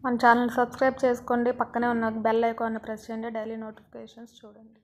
మన channel subscribe చేసుకోండి పక్కనే ఉన్న బెల్ ఐకాన్ని ప్రెస్ చేయండి డైలీ నోటిఫికేషన్స్ చూడండి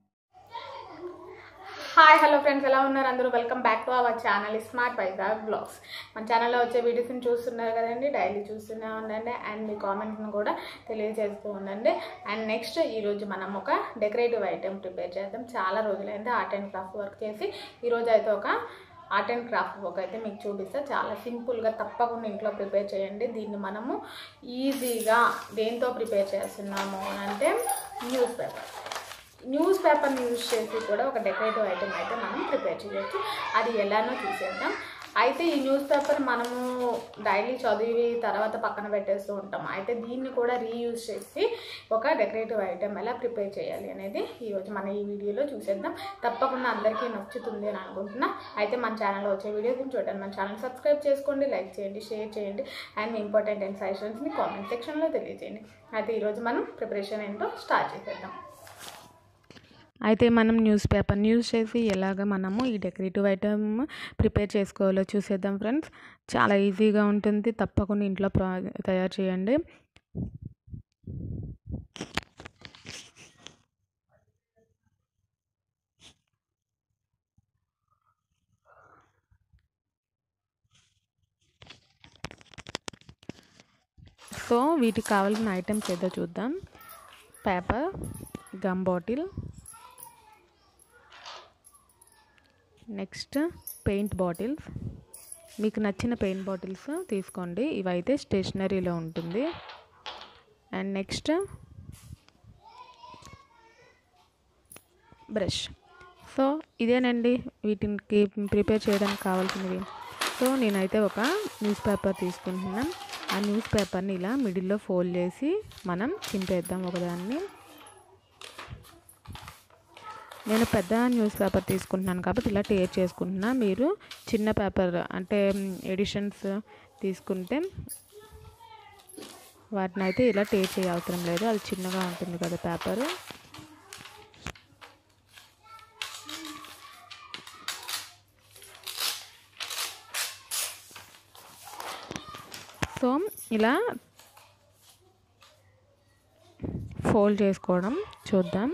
హాయ్ హలో ఫ్రెండ్స్ ఎలా ఉన్నారు అందరూ welcome back to our channel smart Vizag blogs మన ఛానల్లో వచ్చే వీడియోస్ని చూస్తున్నారు కదండి డైలీ చూస్తూనే ఉండండి అండ్ మీ కామెంట్ని కూడా తెలియజేస్తూ ఉండండి అండ్ నెక్స్ట్ ఈరోజు మనం ఒక డెకరేటివ్ ఐటెం ప్రిపేర్ చేద్దాం చాలా రోజులైంది ఆర్ట్ అండ్ క్రాఫ్ట్ వర్క్ చేసి ఈరోజు అయితే ఒక ఆర్ట్ అండ్ క్రాఫ్ట్ వర్క్ అయితే మీకు చూపిస్తా చాలా సింపుల్గా తప్పకుండా ఇంట్లో ప్రిపేర్ చేయండి దీన్ని మనము ఈజీగా దేంతో ప్రిపేర్ చేస్తున్నాము అని అంటే న్యూస్ పేపర్ న్యూస్ పేపర్ని యూజ్ చేసి కూడా ఒక డెకరేటివ్ ఐటెం అయితే మనం ప్రిపేర్ చేయొచ్చు అది ఎలానో చూసేద్దాం అయితే ఈ న్యూస్ పేపర్ మనము డైలీ చదివి తర్వాత పక్కన పెట్టేస్తూ ఉంటాం అయితే దీన్ని కూడా రీయూజ్ చేసి ఒక డెకరేటివ్ ఐటెం ఎలా ప్రిపేర్ చేయాలి అనేది ఈరోజు మన ఈ వీడియోలో చూసేద్దాం తప్పకుండా అందరికీ నచ్చుతుంది అని అనుకుంటున్నా అయితే మన ఛానల్లో వచ్చే వీడియోస్ని చూడండి మన ఛానల్ సబ్స్క్రైబ్ చేసుకోండి లైక్ చేయండి షేర్ చేయండి అండ్ ఇంపార్టెంట్ అండ్ సజెషన్స్ని కామెంట్ సెక్షన్లో తెలియజేయండి అయితే ఈరోజు మనం ప్రిపరేషన్ ఏంటో స్టార్ట్ చేసేద్దాం అయితే మనం న్యూస్ పేపర్ని యూజ్ చేసి ఎలాగ మనము ఈ డెకరేటివ్ ఐటమ్ ప్రిపేర్ చేసుకోవాలో చూసేద్దాం ఫ్రెండ్స్ చాలా ఈజీగా ఉంటుంది తప్పకుండా ఇంట్లో ప్రా తయారు చేయండి సో వీటికి కావాల్సిన ఐటమ్స్ ఏదో చూద్దాం paper gum bottle next paint bottles మీకు నచ్చిన పెయింట్ బాటిల్స్ తీసుకోండి ఇవైతే స్టేషనరీలో ఉంటుంది అండ్ నెక్స్ట్ బ్రష్ సో ఇదేనండి వీటికి ప్రిపేర్ చేయడానికి కావాల్సినవి సో నేనైతే ఒక న్యూస్ పేపర్ తీసుకుంటున్నాను ఆ న్యూస్ పేపర్ని ఇలా మిడిల్లో ఫోల్డ్ చేసి మనం చింపేద్దాం ఒకదాన్ని నేను పెద్ద న్యూస్ పేపర్ తీసుకుంటున్నాను కాబట్టి ఇలా టేర్ చేసుకుంటున్నా మీరు చిన్న పేపర్ అంటే ఎడిషన్స్ తీసుకుంటే వాటిని అయితే ఇలా టేర్ చేయ అవసరం లేదు అది చిన్నగా ఉంటుంది కదా పేపర్ సో ఇలా ఫోల్డ్ చేసుకోవడం చూద్దాం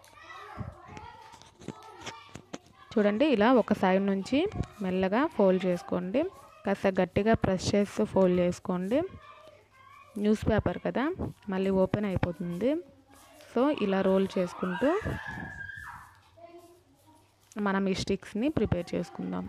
చూడండి ఇలా ఒక సైడ్ నుంచి మెల్లగా ఫోల్డ్ చేసుకోండి కాస్త గట్టిగా ప్రెస్ చేస్తూ ఫోల్డ్ చేసుకోండి న్యూస్ పేపర్ కదా మళ్ళీ ఓపెన్ అయిపోతుంది సో ఇలా రోల్ చేసుకుంటూ మనం ఈ స్టిక్స్ని ప్రిపేర్ చేసుకుందాం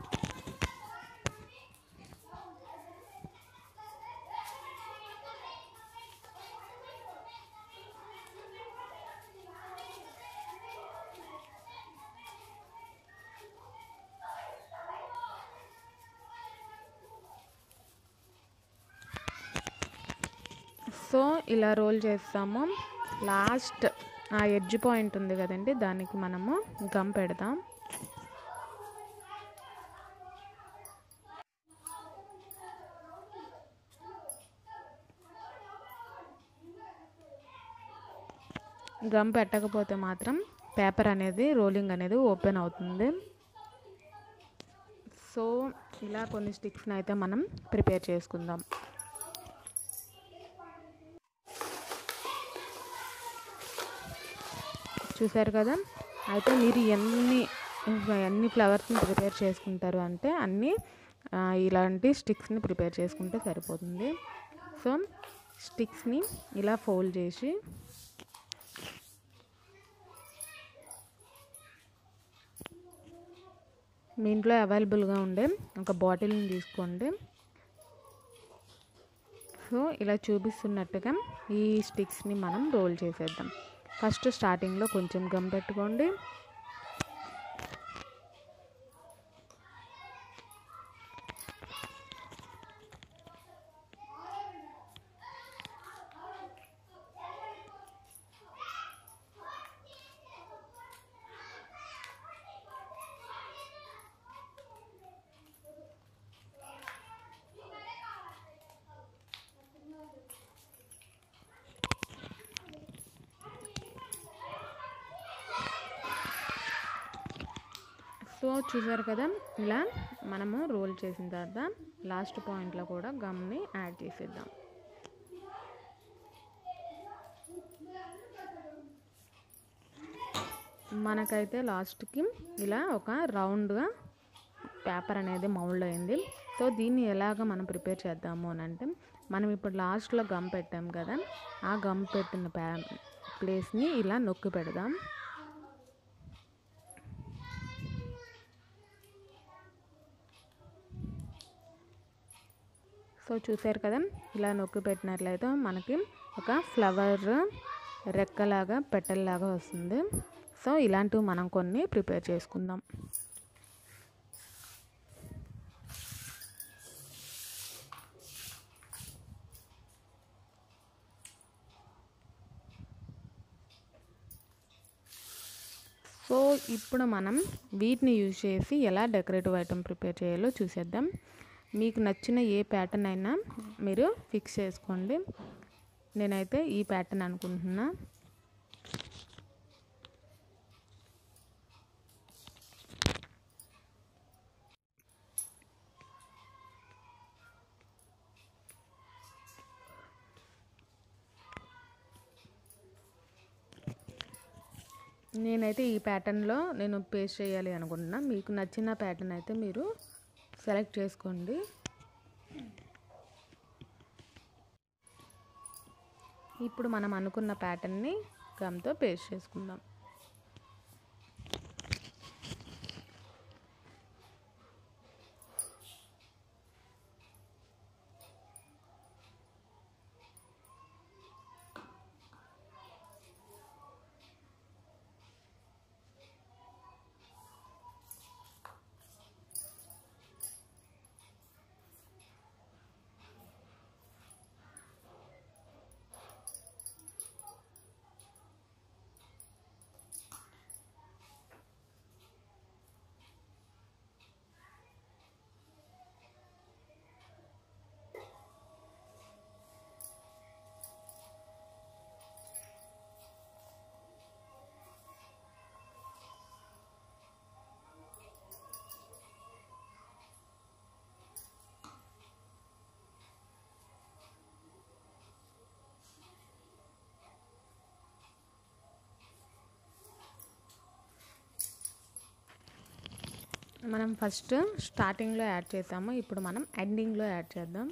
సో ఇలా రోల్ చేస్తాము లాస్ట్ ఆ ఎడ్జ్ పాయింట్ ఉంది కదండి దానికి మనము గమ్ పెడదాం గమ్ పెట్టకపోతే మాత్రం పేపర్ అనేది రోలింగ్ అనేది ఓపెన్ అవుతుంది సో ఇలా కొన్ని స్టిక్స్ని అయితే మనం ప్రిపేర్ చేసుకుందాం చూసారు కదా అయితే మీరు ఎన్ని ఎన్ని ఫ్లవర్స్ని ప్రిపేర్ చేసుకుంటారు అంటే అన్నీ ఇలాంటి స్టిక్స్ని ప్రిపేర్ చేసుకుంటే సరిపోతుంది సో స్టిక్స్ని ఇలా ఫోల్డ్ చేసి మీ ఇంట్లో అవైలబుల్గా ఉండే ఒక బాటిల్ని తీసుకోండి సో ఇలా చూపిస్తున్నట్టుగా ఈ స్టిక్స్ని మనం రోల్ చేసేద్దాం ఫస్ట్ స్టార్టింగ్లో కొంచెం గమ్ పెట్టుకోండి సో చూసారు కదా ఇలా మనము రోల్ చేసిన తర్వాత లాస్ట్ పాయింట్లో కూడా గమ్ని యాడ్ చేసేద్దాం మనకైతే లాస్ట్కి ఇలా ఒక రౌండ్గా పేపర్ అనేది మౌల్డ్ అయింది సో దీన్ని ఎలాగ మనం ప్రిపేర్ చేద్దాము అని అంటే మనం ఇప్పుడు లాస్ట్లో గమ్ పెట్టాం కదా ఆ గమ్ పెట్టిన ప్యా ప్లేస్ని ఇలా నొక్కి పెడదాం సో చూసారు కదా ఇలా నొక్కి పెట్టినట్లయితే మనకి ఒక ఫ్లవర్ రెక్కలాగా పెట్టెల్లాగా వస్తుంది సో ఇలాంటివి మనం కొన్ని ప్రిపేర్ చేసుకుందాం సో ఇప్పుడు మనం వీటిని యూజ్ చేసి ఎలా డెకరేటివ్ ఐటమ్ ప్రిపేర్ చేయాలో చూసేద్దాం మీకు నచ్చిన ఏ ప్యాటర్న్ అయినా మీరు ఫిక్స్ చేసుకోండి నేనైతే ఈ ప్యాటర్న్ అనుకుంటున్నా నేనైతే ఈ ప్యాటర్న్లో నేను పేస్ట్ చేయాలి అనుకుంటున్నా మీకు నచ్చిన ప్యాటర్న్ అయితే మీరు సెలెక్ట్ చేసుకోండి ఇప్పుడు మనం అనుకున్న ప్యాటర్న్ని గమ్తో పేస్ట్ చేసుకుందాం మనం ఫస్ట్ స్టార్టింగ్లో యాడ్ చేసాము ఇప్పుడు మనం ఎండింగ్లో యాడ్ చేద్దాం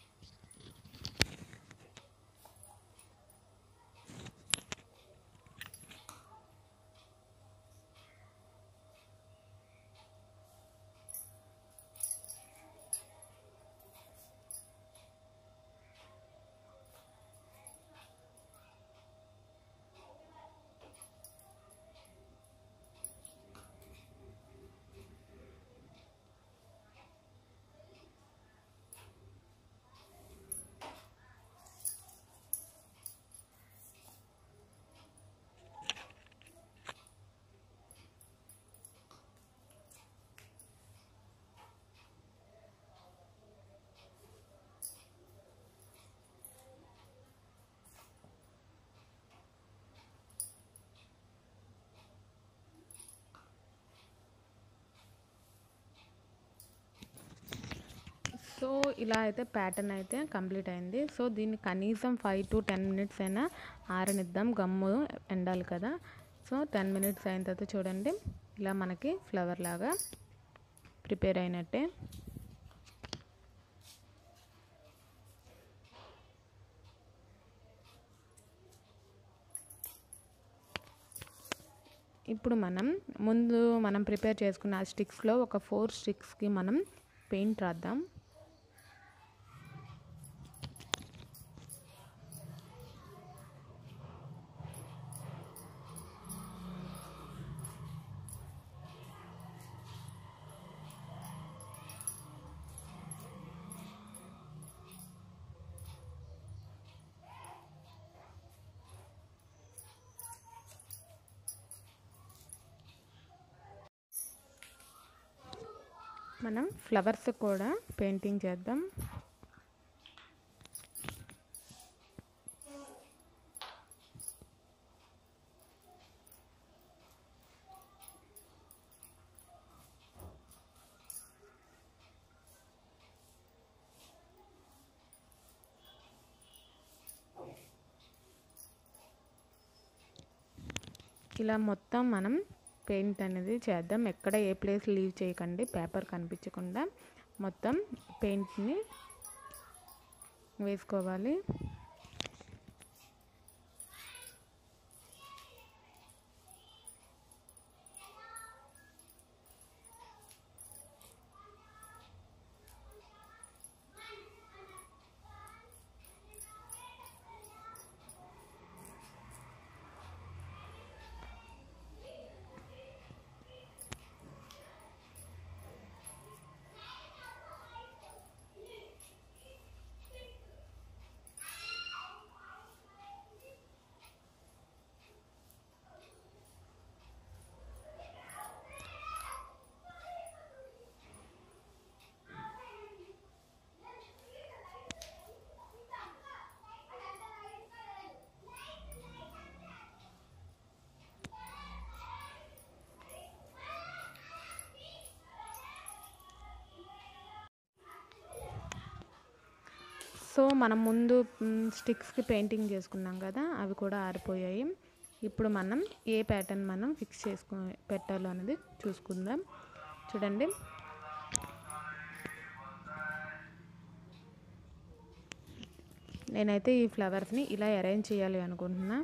సో ఇలా అయితే ప్యాటర్న్ అయితే కంప్లీట్ అయింది సో దీన్ని కనీసం ఫైవ్ టు టెన్ మినిట్స్ అయినా ఆరనిద్దాం గమ్ము ఎండాలి కదా సో టెన్ మినిట్స్ అయిన తర్వాత చూడండి ఇలా మనకి ఫ్లవర్ లాగా ప్రిపేర్ అయినట్టే ఇప్పుడు మనం ముందు మనం ప్రిపేర్ చేసుకున్న ఆ స్టిక్స్లో ఒక ఫోర్ స్టిక్స్కి మనం పెయింట్ రాద్దాం మనం ఫ్లవర్స్ కూడా పెయింటింగ్ చేద్దాం ఇలా మొత్తం మనం పెయింట్ అనేది చేద్దాం ఎక్కడ ఏ ప్లేస్ లీవ్ చేయకండి పేపర్ కనిపించకుండా మొత్తం పెయింట్ని వేసుకోవాలి సో మనం ముందు స్టిక్స్కి పెయింటింగ్ చేసుకున్నాం కదా అవి కూడా ఆరిపోయాయి ఇప్పుడు మనం ఏ ప్యాటర్న్ మనం ఫిక్స్ చేసుకు పెట్టాలో అనేది చూసుకుందాం చూడండి నేనైతే ఈ ఫ్లవర్స్ని ఇలా అరేంజ్ చేయాలి అనుకుంటున్నా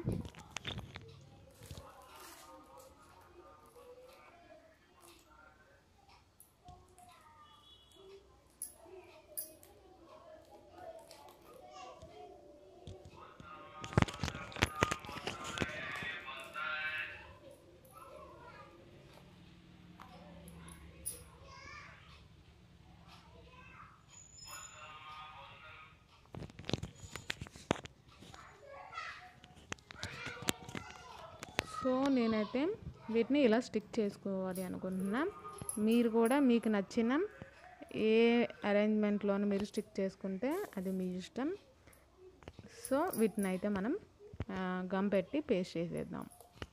సో నేనైతే వీటిని ఇలా స్టిక్ చేసుకోవాలి అనుకుంటున్నా మీరు కూడా మీకు నచ్చిన ఏ అరేంజ్మెంట్లోనూ మీరు స్టిక్ చేసుకుంటే అది మీ ఇష్టం సో వీటిని అయితే మనం గమ్ పెట్టి పేస్ట్ చేసేద్దాం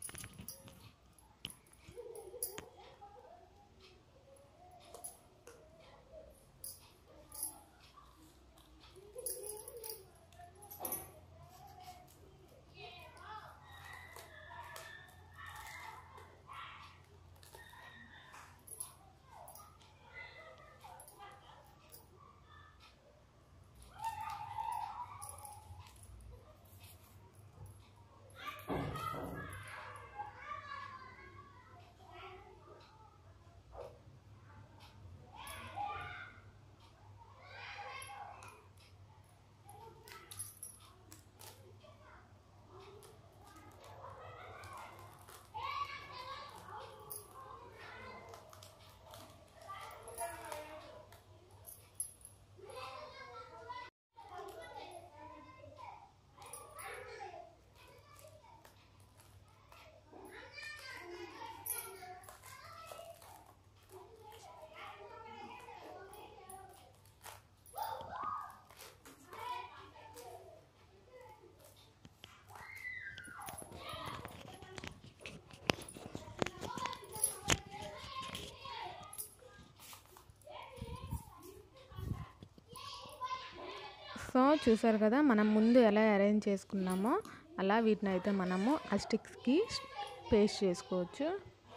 సో చూసారు కదా మనం ముందు ఎలా అరేంజ్ చేసుకున్నామో అలా వీటిని అయితే మనము ఆ స్టిక్స్కి పేస్ట్ చేసుకోవచ్చు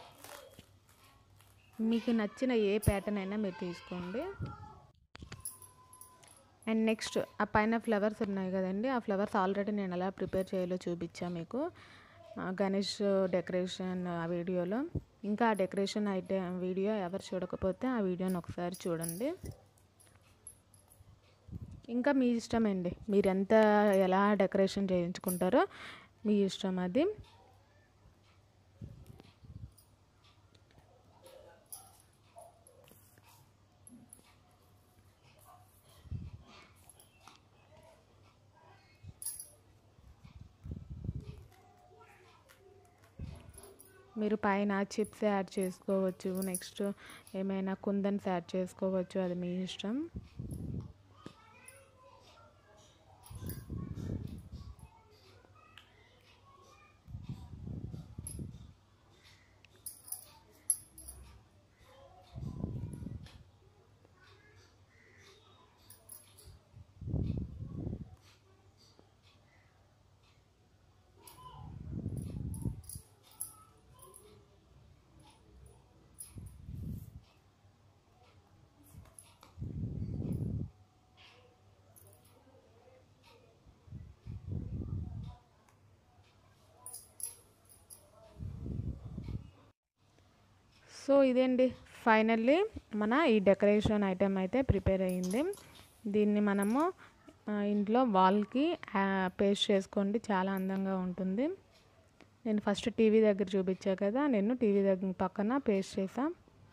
మీకు నచ్చిన ఏ ప్యాటర్న్ అయినా మీరు తీసుకోండి అండ్ నెక్స్ట్ ఆ పైన ఫ్లవర్స్ ఉన్నాయి కదండి ఆ ఫ్లవర్స్ ఆల్రెడీ నేను ఎలా ప్రిపేర్ చేయాలో చూపించాను మీకు ఆ గణేష్ డెకరేషన్ ఆ వీడియోలో ఇంకా ఆ డెకరేషన్ అయితే వీడియో ఎవరు చూడకపోతే ఆ వీడియోని ఒకసారి చూడండి ఇంకా మీ ఇష్టం అండి మీరు ఎంత ఎలా డెకరేషన్ చేయించుకుంటారో మీ ఇష్టం అది మీరు పైన చిప్స్ యాడ్ చేసుకోవచ్చు నెక్స్ట్ ఏమైనా కుందన్స్ యాడ్ చేసుకోవచ్చు అది మీ ఇష్టం సో ఇదేండి ఫైనల్లీ మన ఈ డెకరేషన్ ఐటెం అయితే ప్రిపేర్ అయ్యింది దీన్ని మనము ఆ, ఇంట్లో వాల్కి పేస్ట్ చేసుకోండి చాలా అందంగా ఉంటుంది నేను ఫస్ట్ టీవీ దగ్గర చూపించా కదా నేను టీవీ దగ్గర పక్కన పేస్ట్ చేసా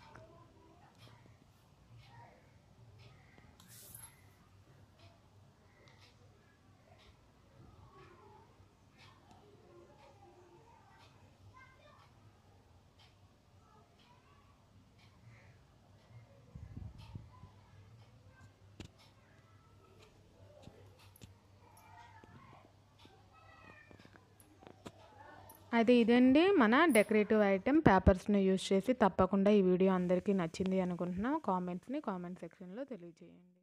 అది ఇదండి మన డెకరేటివ్ ఐటెం పేపర్స్ని యూస్ చేసి తప్పకుండా ఈ వీడియో అందరికీ నచ్చింది అనుకుంటున్నాం కామెంట్స్ని కామెంట్ సెక్షన్లో తెలియజేయండి